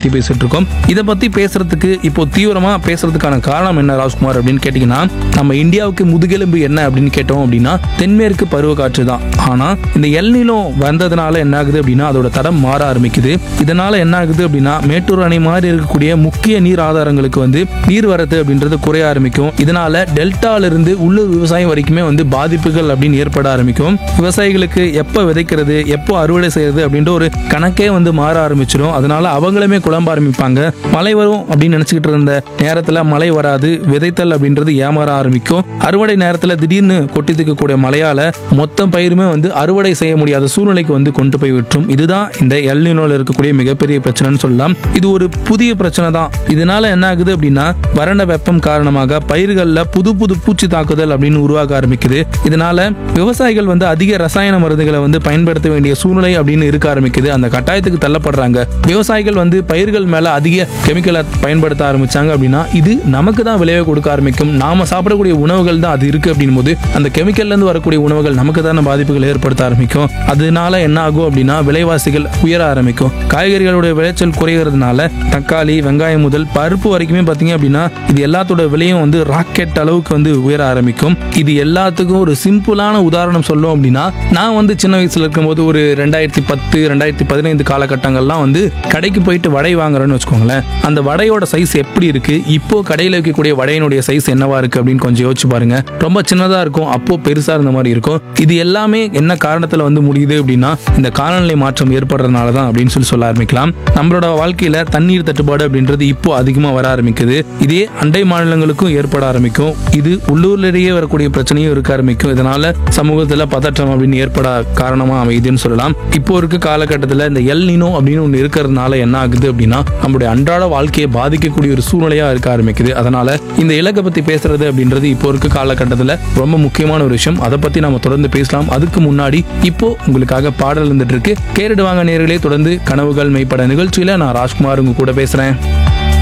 பத்தி பேசிட்டு இருக்கோம் இதை பத்தி பேசுறதுக்கு இப்போ தீவிரமா பேசுறதுக்கான காரணம் என்ன ராஜ்குமார் அப்படின்னு கேட்டீங்கன்னா நம்ம இந்தியாவுக்கு முதுகெலும்பு என்ன அப்படின்னு கேட்டோம் அப்படின்னா தென்மேற்கு பருவக்காற்று தான் ஆனா இந்த எல்நிலம் வந்ததுனால என்ன ஆகுது அப்படின்னா அதோட தடம் மாற ஆரம்பிக்குது இதனால என்ன ஆகுது அப்படின்னா மேட்டூர் அணை மாதிரி இருக்கக்கூடிய முக்கிய நீர் ஆதாரங்களுக்கு வந்து நீர் வரத்து அப்படின்றது குறைய ஆரம்பிக்கும் இதனால டெல்டால இருந்து உள்ளூர் விவசாயம் வரைக்குமே வந்து பாதிப்புகள் அப்படின்னு ஏற்பட ஆரம்பிக்கும் விவசாயிகளுக்கு எப்போ விதைக்கிறது எப்போ அறுவடை செய்யறது அப்படின்ற ஒரு கணக்கே வந்து மாற ஆரம்பிச்சிடும் அதனால அவங்களுமே குழம்ப ஆரம்பிப்பாங்க மழை வரும் அப்படின்னு நினைச்சுக்கிட்டு இருந்த நேரத்துல மழை வராது விதைத்தல் அப்படின்றது ஏமாற ஆரம்பிக்கும் அறுவடை நேரத்துல திடீர்னு கொட்டி தீர்க்கக்கூடிய மழையால மொத்த பயிருமே வந்து அறுவடை செய்ய முடியாத சூழ்நிலைக்கு வந்து கொண்டு போய் விட்டுரும் இதுதான் இந்த எல்நினோல இருக்கக்கூடிய மிகப்பெரிய பிரச்சனைன்னு சொல்லலாம் இது ஒரு புதிய பிரச்சனை தான் இதனால என்ன ஆகுது அப்படின்னா வறண்ட வெப்பம் காரணமாக பயிர்கள்ல புது புது பூச்சி தாக்குதல் அப்படின்னு உருவாக ஆரம்பிக்குது இதனால விவசாயிகள் வந்து அதிக ரசாயன மருந்துகளை வந்து பயன்படுத்த வேண்டிய சூழ்நிலை அப்படின்னு இருக்க ஆரம்பிக்குது அந்த கட்டாயத்துக்கு தள்ளப்படுறாங்க விவசாயிகள் வந்து பயிர்கள் மேல அதிக கெமிக்கலை பயன்படுத்த ஆரம்பிச்சாங்க அப்படின்னா இது நமக்கு தான் விளைவை கொடுக்க ஆரம்பிக்கும் நாம சாப்பிடக்கூடிய உணவுகள் தான் அது இருக்கு அப்படின் போது அந்த கெமிக்கல்ல இருந்து வரக்கூடிய உணவுகள் நமக்கு தானே பாதிப்புகள் ஏற்படுத்த ஆரம்பிக்கும் அதனால என்ன ஆகும் அப்படின்னா விலைவாசிகள் உயர ஆரம்பிக்கும் காய்கறிகளுடைய விளைச்சல் குறைகிறதுனால தக்காளி வெங்காயம் முதல் பருப்பு வரைக்குமே பார்த்தீங்க அப்படின்னா இது எல்லாத்தோட விலையும் வந்து ராக்கெட் அளவுக்கு வந்து உயர ஆரம்பிக்கும் இது எல்லாத்துக்கும் ஒரு சிம்பிளான உதாரணம் சொல்லும் அப்படின்னா நான் வந்து சின்ன வயசுல இருக்கும்போது ஒரு ரெண்டாயிரத்தி பத்து ரெண்டாயிரத்தி பதினைந்து காலகட்டங்கள்லாம் வந்து கடைக்கு போயிட்டு வடை வாங்குறேன்னு வச்சுக்கோங்களேன் அந்த வடையோட சைஸ் எப்படி இருக்கு இப்போ கடையில் வைக்கக்கூடிய வடையினுடைய சைஸ் என்னவா இருக்கு அப்படின்னு கொஞ்சம் யோசிச்சு பாருங்க ரொம்ப சின்னதா இருக்கும் அப்போ பெருசா இருந்த மாதிரி இருக்கும் இது எல்லாமே என்ன காரணத்துல வந்து முடியுது அப்படின்னா இந்த காலநிலை மாற்றம் ஏற்படுறதுனால தான் அப்படின்னு சொல்லி சொல்ல ஆரம்பிக்கலாம் நம்மளோட வாழ்க்கையில தண்ணீர் தட்டுப்பாடு அப்படின்றது இப்போ அதிகமா வர ஆரம்பிக்குது இதே அண்டை மாநிலங்களுக்கும் ஏற்பட ஆரம்பிக்கும் இது உள்ளூர்லேயே வரக்கூடிய பிரச்சனையும் இருக்க ஆரம்பிக்கும் இதனால சமூகத்துல பதற்றம் அப்படின்னு ஏற்பட காரணமா அமையுதுன்னு சொல்லலாம் இப்போ இருக்க காலகட்டத்தில் இந்த எல் நினோ அப்படின்னு ஒன்று இருக்கிறதுனால என்ன ஆகுது அப்படின்னா நம்மளுடைய அன்றாட வாழ்க்கையை பாதிக்கக்கூடிய ஒரு சூழ்நிலையா இருக்க ஆரம்பிக்குது அதனால இந்த இலக்கை பத்தி பேசுறது அப்படின்றது இப்போ இருக்க காலகட்டத்தில் ரொம்ப முக்கியமான ஒரு விஷயம் அதை பத்தி நாம தொடர்ந்து பேசலாம் அதுக்கு முன்னாடி இப்போ உங்களுக்காக பாடல் இருந்துட்டு இருக்கு கேரடு வாங்க நேர்களே தொடர்ந்து கனவுகள் மெய்ப்பட நிகழ்ச்சியில நான் ராஜ்குமார் உங்க கூட பேசுறேன்